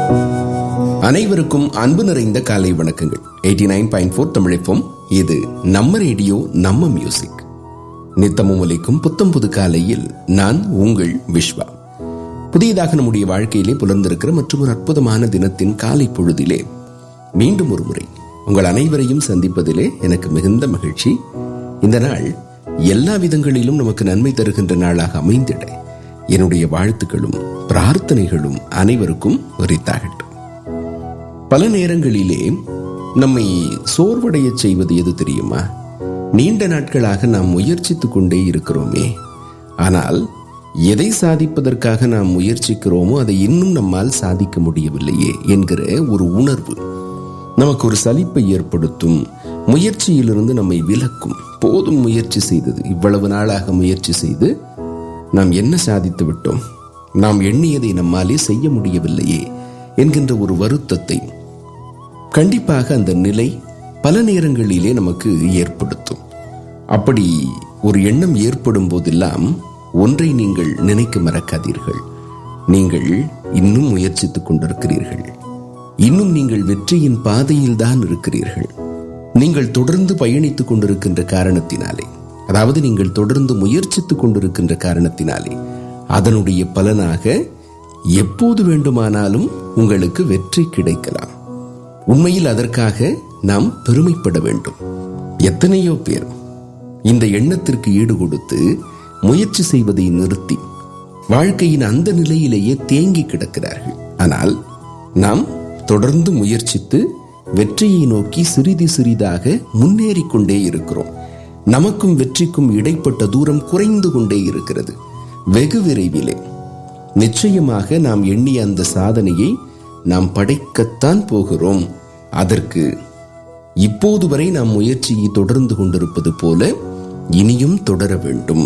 அனைவருக்கும் அன்பு நிறைந்த காலை வணக்கங்கள் எயிட்டி நைன் பாயிண்ட் ஃபோர் தமிழிப்போம் இது நம்ம ரேடியோ நம்ம மியூசிக் நித்தமும் ஒலிக்கும் புத்தம் புது காலையில் நான் உங்கள் விஸ்வா புதியதாக நம்முடைய வாழ்க்கையிலே புலர்ந்திருக்கிற மற்றும் ஒரு அற்புதமான தினத்தின் காலை பொழுதிலே மீண்டும் ஒரு முறை உங்கள் அனைவரையும் சந்திப்பதிலே எனக்கு மிகுந்த மகிழ்ச்சி இந்த நாள் எல்லா விதங்களிலும் நமக்கு நன்மை தருகின்ற நாளாக அமைந்திட என்னுடைய வாழ்த்துக்களும் பிரார்த்தனைகளும் அனைவருக்கும் உரித்தாகட்டும் பல நேரங்களிலே நம்மை சோர்வடைய செய்வது எது தெரியுமா நீண்ட நாட்களாக நாம் முயற்சித்துக் கொண்டே இருக்கிறோமே ஆனால் எதை சாதிப்பதற்காக நாம் முயற்சிக்கிறோமோ அதை இன்னும் நம்மால் சாதிக்க முடியவில்லையே என்கிற ஒரு உணர்வு நமக்கு ஒரு சலிப்பை ஏற்படுத்தும் முயற்சியிலிருந்து நம்மை விலக்கும் போதும் முயற்சி செய்தது இவ்வளவு நாளாக முயற்சி செய்து நாம் என்ன சாதித்து விட்டோம் நாம் எண்ணியதை நம்மாலே செய்ய முடியவில்லையே என்கின்ற ஒரு வருத்தத்தை கண்டிப்பாக அந்த நிலை பல நேரங்களிலே நமக்கு ஏற்படுத்தும் அப்படி ஒரு எண்ணம் ஏற்படும் போதெல்லாம் ஒன்றை நீங்கள் நினைக்க மறக்காதீர்கள் நீங்கள் இன்னும் முயற்சித்துக் கொண்டிருக்கிறீர்கள் இன்னும் நீங்கள் வெற்றியின் பாதையில் தான் இருக்கிறீர்கள் நீங்கள் தொடர்ந்து பயணித்துக் கொண்டிருக்கின்ற காரணத்தினாலே அதாவது நீங்கள் தொடர்ந்து முயற்சித்துக் கொண்டிருக்கின்ற காரணத்தினாலே அதனுடைய பலனாக எப்போது வேண்டுமானாலும் உங்களுக்கு வெற்றி கிடைக்கலாம் உண்மையில் அதற்காக நாம் பெருமைப்பட வேண்டும் எத்தனையோ பேர் இந்த எண்ணத்திற்கு ஈடு கொடுத்து முயற்சி செய்வதை நிறுத்தி வாழ்க்கையின் அந்த நிலையிலேயே தேங்கி கிடக்கிறார்கள் ஆனால் நாம் தொடர்ந்து முயற்சித்து வெற்றியை நோக்கி சிறிது சிறிதாக முன்னேறி கொண்டே இருக்கிறோம் நமக்கும் வெற்றிக்கும் இடைப்பட்ட தூரம் குறைந்து கொண்டே இருக்கிறது வெகு விரைவிலே நிச்சயமாக நாம் எண்ணிய அந்த சாதனையை நாம் படைக்கத்தான் போகிறோம் அதற்கு இப்போது வரை நாம் முயற்சியை தொடர்ந்து கொண்டிருப்பது போல இனியும் தொடர வேண்டும்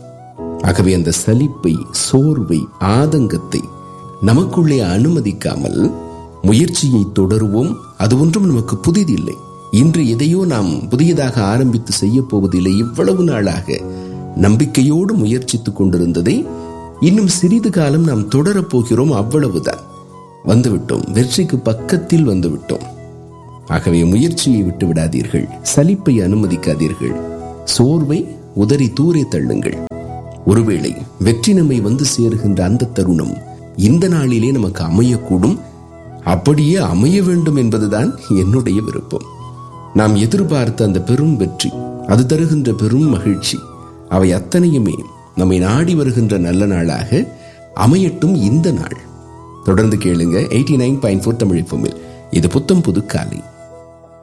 ஆகவே அந்த சலிப்பை சோர்வை ஆதங்கத்தை நமக்குள்ளே அனுமதிக்காமல் முயற்சியை தொடருவோம் அது ஒன்றும் நமக்கு புதிதில்லை இன்று எதையோ நாம் புதியதாக ஆரம்பித்து செய்ய போவதில்லை இவ்வளவு நாளாக நம்பிக்கையோடு முயற்சித்துக் கொண்டிருந்ததை இன்னும் சிறிது காலம் நாம் தொடரப் போகிறோம் அவ்வளவுதான் வந்துவிட்டோம் வெற்றிக்கு பக்கத்தில் வந்துவிட்டோம் ஆகவே முயற்சியை விட்டு விடாதீர்கள் சலிப்பை அனுமதிக்காதீர்கள் சோர்வை உதறி தூரே தள்ளுங்கள் ஒருவேளை வெற்றி நம்மை வந்து சேருகின்ற அந்த தருணம் இந்த நாளிலே நமக்கு அமையக்கூடும் அப்படியே அமைய வேண்டும் என்பதுதான் என்னுடைய விருப்பம் நாம் எதிர்பார்த்த அந்த பெரும் வெற்றி அது தருகின்ற பெரும் மகிழ்ச்சி அவை அத்தனையுமே நம்மை நாடி வருகின்ற நல்ல நாளாக அமையட்டும் இந்த நாள் தொடர்ந்து கேளுங்க eighty nine point four Tamil இது புத்தம் புது காலை